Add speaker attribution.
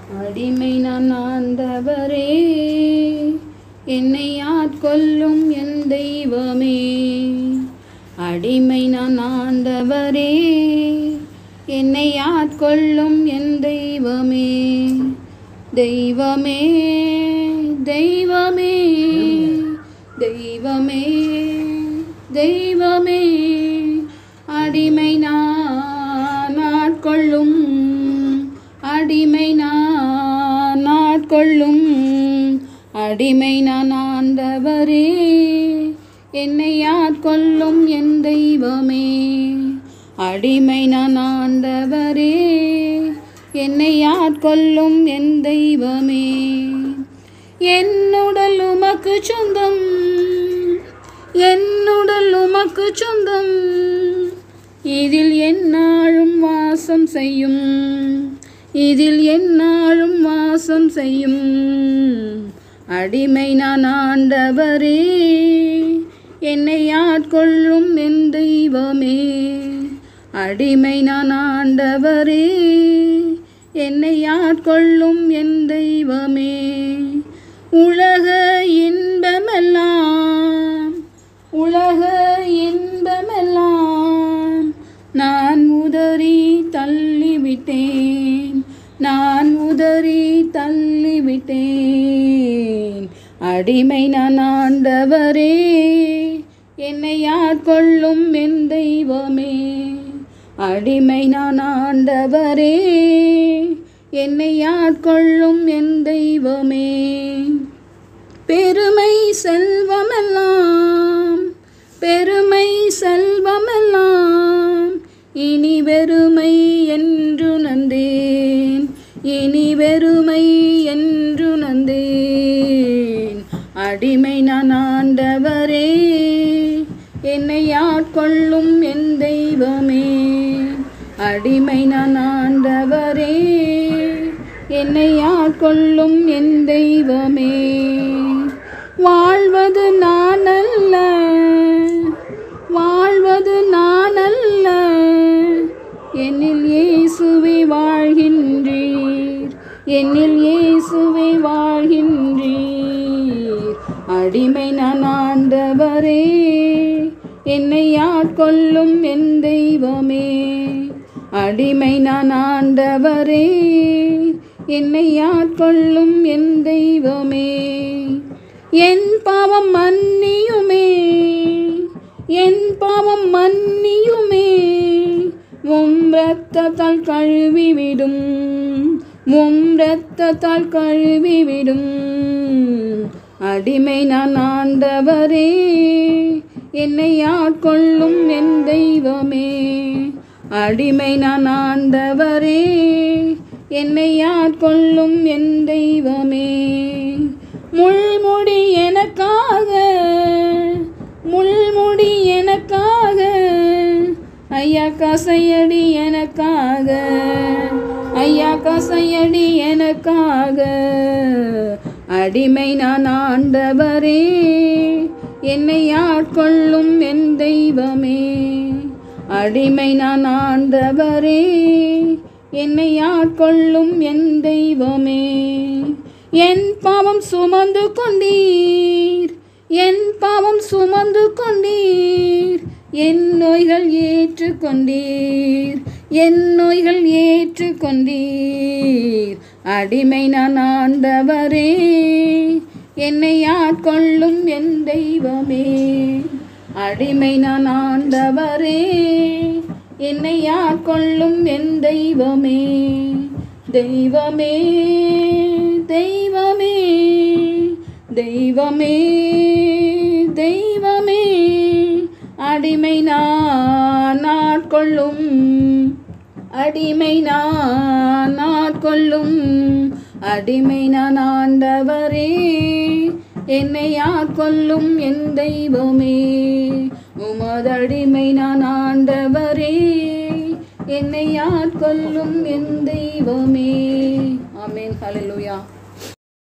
Speaker 1: அடிமை நான் ஆண்டவரே என்னை ஆட்கொள்ளும் என் தெய்வமே அடிமை நான் ஆண்டவரே என்னை ஆட்கொள்ளும் என் தெய்வமே தெய்வமே தெய்வமே தெய்வமே தெய்வமே அடிமை நான் ஆட்கொள்ளும் அடிமை நான் ஆட்கொள்ளும் அடிமை நான் ஆண்டவரே என்னை ஆட்கொள்ளும் என் தெய்வமே அடிமை நான் ஆண்டவரே என்னை ஆட்கொள்ளும் என் தெய்வமே என்னுடல் உமக்கு சொந்தம் என்னுடல் உமக்கு சொந்தம் இதில் எந்நாளும் வாசம் செய்யும் இதில் எந்நாளும் வாசம் செய்யும் அடிமை நான் ஆண்டவரே என்னை ஆட்கொள்ளும் என் தெய்வமே அடிமை நான் ஆண்டவரே என்னை ஆட்கொள்ளும் என் தெய்வமே உலக இன்பமெல்லாம் உலக இன்பமெல்லாம் நான் உதறி தள்ளிவிட்டேன் நான் உதறி தள்ளிவிட்டேன் அடிமை நான் ஆண்டவரே என்னை ஆட்கொள்ளும் என் தெய்வமே அடிமை நான் ஆண்டவரே என்னை ஆட்கொள்ளும் என் தெய்வமே பெருமை செல்வமெல்லாம் பெருமை செல்வமெல்லாம் இனி வெறுமை என்று நந்தேன் இனி வெறுமை என்று நந்தேன் அடிமை நான் ஆண்டவரே என்னை ஆட்கொள்ளும் என் தெய்வமே அடிமை நான் ஆண்டவரே என்னை ஆட்கொள்ளும் என் தெய்வமே வாழ்வது நான் அல்ல வாழ்வது நான் அல்ல என்னில் இயேசுவே வாழ்கின்றீர் என்னில் இயேசுவே வாழ்கின்றீர் அடிமை நான் ஆண்டவரே என்னை ஆட்கொள்ளும் என் தெய்வமே அடிமை நான் ஆண்டவரே என்னை ஆட்கொள்ளும் என் தெய்வமே என் பாவம் மன்னியுமே என் பாவம் மன்னியுமே உம் ரத்தத்தால் கழுவிவிடும் உம் ரத்தத்தால் கழுவிவிடும் அடிமை நான் ஆண்டவரே என்னை ஆட்கொள்ளும் என் தெய்வமே அடிமை நான் ஆண்டவரே என்னை ஆட்கொள்ளும் என் தெய்வமே முள்முடி எனக்காக முள்முடி எனக்காக ஐயா கசையடி எனக்காக ஐயா கசையடி எனக்காக அடிமை நான் ஆண்டவரே என்னை ஆட்கொள்ளும் என் தெய்வமே அடிமை நான் ஆண்டவரே என்னை ஆட்கொள்ளும் என் தெய்வமே என் பாவம் சுமந்து கொண்டீர் என் பாவம் சுமந்து கொண்டீர் என் நோய்கள் ஏற்றுக்கொண்டீர் என் நோய்கள் ஏற்றுக்கொண்டீர் அடிமை நான் ஆண்டவரே என்னை ஆட்கொள்ளும் என் தெய்வமே அடிமை நான் ஆண்டவரே என்னை ஆட்கொள்ளும் என் தெய்வமே தெய்வமே தெய்வமே தெய்வமே தெய்வமே அடிமை நான் ஆட்கொள்ளும் அடிமை நான் ஆட்கொள்ளும் அடிமை நான் ஆண்டவரே என்னை ஆட்கொள்ளும் என் தெய்வமே உமதடிமை நான் ஆண்டவரே என்னை ஆட்கொள்ளும் என் தெய்வமே ஆமென் ஹalleluya